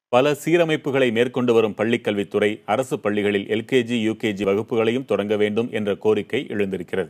பல சீரமைப்புகளை மேற்கொண்டு வரும் பள்ளிக்கல்வித்துறை அரசு பள்ளிகளில் எல்கேஜி யூகேஜி வகுப்புகளையும் தொடங்க வேண்டும் என்ற கோரிக்கை எழுந்திருக்கிறது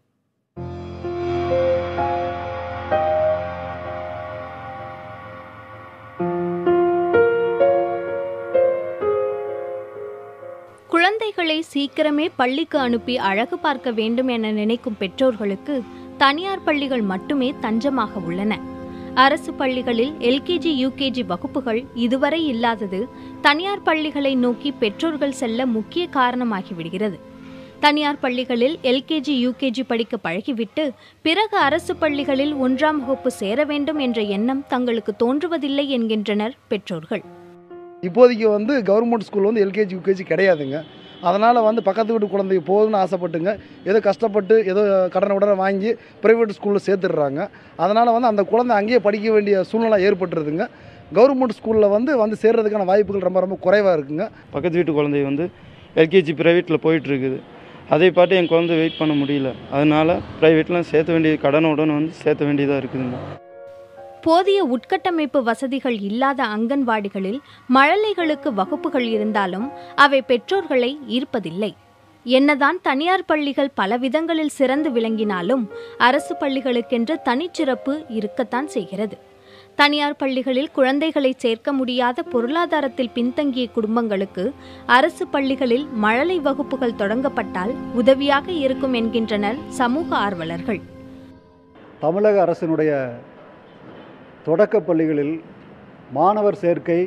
குழந்தைகளை சீக்கிரமே பள்ளிக்கு அனுப்பி அழகு பார்க்க வேண்டும் என நினைக்கும் பெற்றோர்களுக்கு தனியார் பள்ளிகள் மட்டுமே தஞ்சமாக உள்ளன அரசு பள்ளிகளில் எல்கேஜி யூகேஜி வகுப்புகள் இதுவரை இல்லாதது தனியார் பள்ளிகளை நோக்கி பெற்றோர்கள் செல்ல முக்கிய காரணமாகிவிடுகிறது தனியார் பள்ளிகளில் எல்கேஜி யூகேஜி படிக்க பழகிவிட்டு பிறகு அரசு பள்ளிகளில் ஒன்றாம் வகுப்பு சேர வேண்டும் என்ற எண்ணம் தங்களுக்கு தோன்றுவதில்லை என்கின்றனர் பெற்றோர்கள் இப்போதைக்கு வந்து கவர்மெண்ட் ஸ்கூல் வந்து எல்கேஜி யூகேஜி கிடையாதுங்க அதனால் வந்து பக்கத்து வீட்டு குழந்தைக்கு போதும்னு ஆசைப்பட்டுங்க ஏதோ கஷ்டப்பட்டு ஏதோ கடனை உடனே வாங்கி ப்ரைவேட் ஸ்கூலில் சேர்த்துடுறாங்க அதனால் வந்து அந்த குழந்தை அங்கேயே படிக்க வேண்டிய சூழ்நிலை ஏற்பட்டுருதுங்க கவர்மெண்ட் ஸ்கூலில் வந்து வந்து சேர்றதுக்கான வாய்ப்புகள் ரொம்ப ரொம்ப குறைவாக இருக்குங்க பக்கத்து வீட்டு குழந்தை வந்து எல்கேஜி ப்ரைவேட்டில் போயிட்டுருக்குது அதை பாட்டு என் குழந்தை வெயிட் பண்ண முடியல அதனால் ப்ரைவேட்டில் சேர்த்த வேண்டிய கடனுடன் வந்து சேர்த்த வேண்டியதாக இருக்குதுங்க போதிய உட்கட்டமைப்பு வசதிகள் இல்லாத அங்கன்வாடிகளில் மழலைகளுக்கு வகுப்புகள் இருந்தாலும் அவை பெற்றோர்களை ஈர்ப்பதில்லை என்னதான் தனியார் பள்ளிகள் பல விதங்களில் சிறந்து விளங்கினாலும் அரசு பள்ளிகளுக்கென்று தனிச்சிறப்பு இருக்கத்தான் செய்கிறது தனியார் பள்ளிகளில் குழந்தைகளை சேர்க்க முடியாத பொருளாதாரத்தில் பின்தங்கிய குடும்பங்களுக்கு அரசு பள்ளிகளில் மழலை வகுப்புகள் தொடங்கப்பட்டால் உதவியாக இருக்கும் என்கின்றனர் சமூக ஆர்வலர்கள் தமிழக அரசினுடைய தொடக்கப் பள்ளிகளில் மாணவர் சேர்க்கை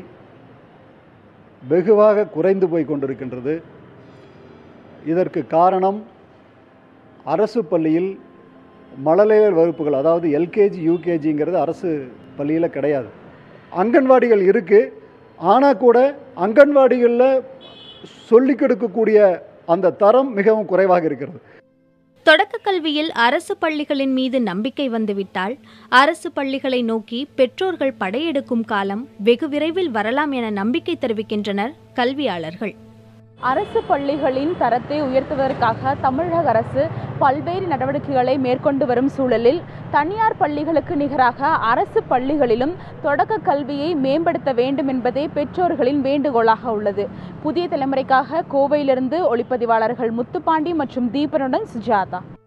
வெகுவாக குறைந்து போய் கொண்டிருக்கின்றது இதற்கு காரணம் அரசு பள்ளியில் மழலையர் வகுப்புகள் அதாவது எல்கேஜி யூகேஜிங்கிறது அரசு பள்ளியில் கிடையாது அங்கன்வாடிகள் இருக்குது ஆனால் கூட அங்கன்வாடிகளில் சொல்லிக் கொடுக்கக்கூடிய அந்த தரம் மிகவும் குறைவாக இருக்கிறது தொடக்க கல்வியில் அரசு பள்ளிகளின் மீது நம்பிக்கை வந்துவிட்டால் அரசு பள்ளிகளை நோக்கி பெற்றோர்கள் படையெடுக்கும் காலம் வெகு விரைவில் வரலாம் என நம்பிக்கை தெரிவிக்கின்றனர் கல்வியாளர்கள் அரசு பள்ளிகளின் தரத்தை உயர்த்துவதற்காக தமிழக அரசு பல்வேறு நடவடிக்கைகளை மேற்கொண்டு வரும் சூழலில் தனியார் பள்ளிகளுக்கு நிகராக அரசு பள்ளிகளிலும் தொடக்க கல்வியை மேம்படுத்த வேண்டும் என்பதே பெற்றோர்களின் வேண்டுகோளாக உள்ளது புதிய தலைமுறைக்காக கோவையிலிருந்து ஒளிப்பதிவாளர்கள் முத்துப்பாண்டி மற்றும் தீபனுடன் சுஜாதா